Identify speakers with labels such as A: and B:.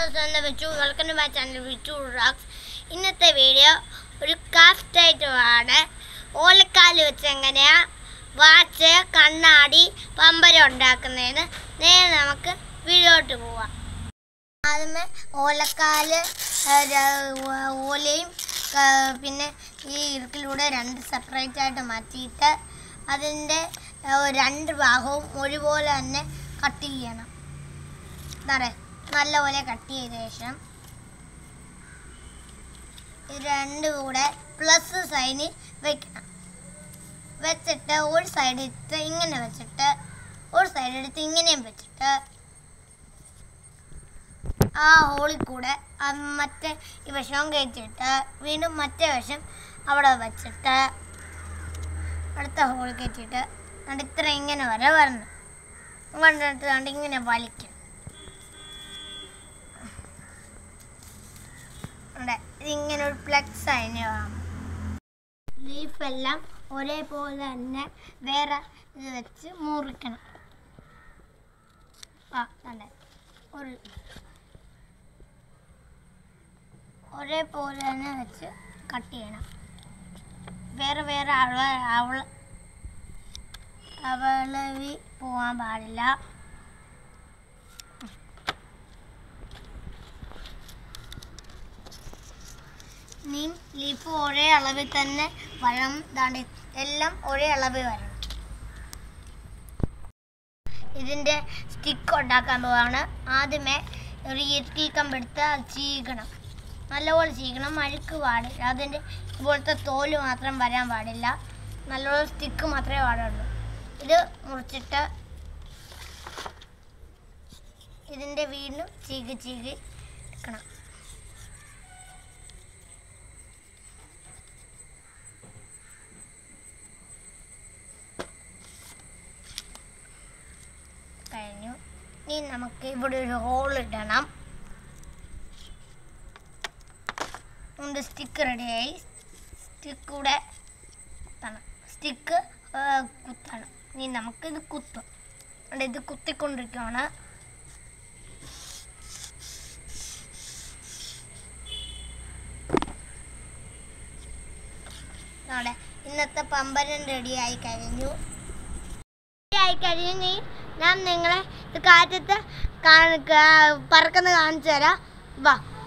A: സ്വന്തം വെച്ചു welcome to my channel Vichu rocks ഇന്നത്തെ വീഡിയോ ഒരു ക്രാഫ്റ്റ് ഐറ്റമാണ് ഓലക്കാല് വെച്ച് എങ്ങനെയാ വാച്ച് കണ്ണാടി പമ്പരം ഉണ്ടാക്കുന്നതിന് നേരെ നമുക്ക് വീഡിയോട്ട് പോവാം ആദ്യമേ ഓലക്കാല് ആ, ര- ഓ- ഓലയും ആ, പിന്നെ ഈ ഇറുക്കിലൂടെ രണ്ട് സെപ്പറേറ്റ് ആയിട്ട് മാറ്റിയിട്ട് അതിൻ്റെ ആ, രണ്ട് ഭാഗവും ഒരുപോലെ തന്നെ കട്ട് ചെയ്യണം എന്താ നല്ലപോലെ കട്ട് ചെയ്ത ശേഷം ഇത് രണ്ടും കൂടെ പ്ലസ് സൈന് വെക്കണം വെച്ചിട്ട് ഒരു സൈഡ് എടുത്ത് ഇങ്ങനെ വെച്ചിട്ട് ഒരു സൈഡ് എടുത്ത് ഇങ്ങനെയും വെച്ചിട്ട് ആ ഹോളിൽ കൂടെ ആ മറ്റേ ഈ വശവും കയറ്റിയിട്ട് വീണ്ടും മറ്റേ വശം അവിടെ വെച്ചിട്ട് അടുത്ത ഹോളിൽ കയറ്റിയിട്ട് എന്നിട്ട് ഇത്ര ഇങ്ങനെ വരെ വരണം കണ്ടിട്ട് കണ്ട് ഇങ്ങനെ വലിക്കും ഉണ്ട്. ഇതിങ്ങനെ ഒരു ഫ്ലെക്സ് അതിന് ലീഫ് എല്ലാം ഒരേപോലെ തന്നെ വേറെ ഇത് വെച്ച് മുറിക്കണം ആ തന്നെ ഒരു ഒരേപോലെ തന്നെ വെച്ച് കട്ട് ചെയ്യണം വേറെ വേറെ അവള അവള അവളവി പോകാൻ പാടില്ല നീ ലീഫ് ഒരേ അളവിൽ തന്നെ വരണം ദാണ്ട് എല്ലാം ഒരേ അളവിൽ വരണം ഇതിൻ്റെ സ്റ്റിക്ക് ഉണ്ടാക്കാൻ പോവാണ് ആദ്യമേ ഒരു ഇറുക്കി കമ്പെടുത്ത് അത് ചീകണം നല്ലപോലെ ചീകണം അഴുക്ക് പാടില്ല അതിൻ്റെ ഇതുപോലത്തെ തോല് മാത്രം വരാൻ പാടില്ല നല്ലപോലെ സ്റ്റിക്ക് മാത്രമേ പാടുള്ളൂ ഇത് മുറിച്ചിട്ട് ഇതിൻ്റെ വീണ്ടും ചീകി ചീകി എടുക്കണം കഴിഞ്ഞു ഇനി നമുക്ക് ഇവിടെ ഒരു ഹോൾ ഇടണം ഉണ്ട് സ്റ്റിക്ക് റെഡിയായി സ്റ്റിക്ക് കൂടെ കുത്തണം സ്റ്റിക്ക് കുത്തണം ഇനി നമുക്കിത് കുത്തും അവിടെ ഇത് കുത്തിക്കൊണ്ടിരിക്കുകയാണ് നമ്മുടെ ഇന്നത്തെ പമ്പരം റെഡിയായി കഴിഞ്ഞു ആയി കഴിഞ്ഞ് ഞാൻ നിങ്ങളെ ഇത് കാറ്റത്ത് കാണി- കാ- പറക്കുന്ന കാണിച്ചു തരാം വാ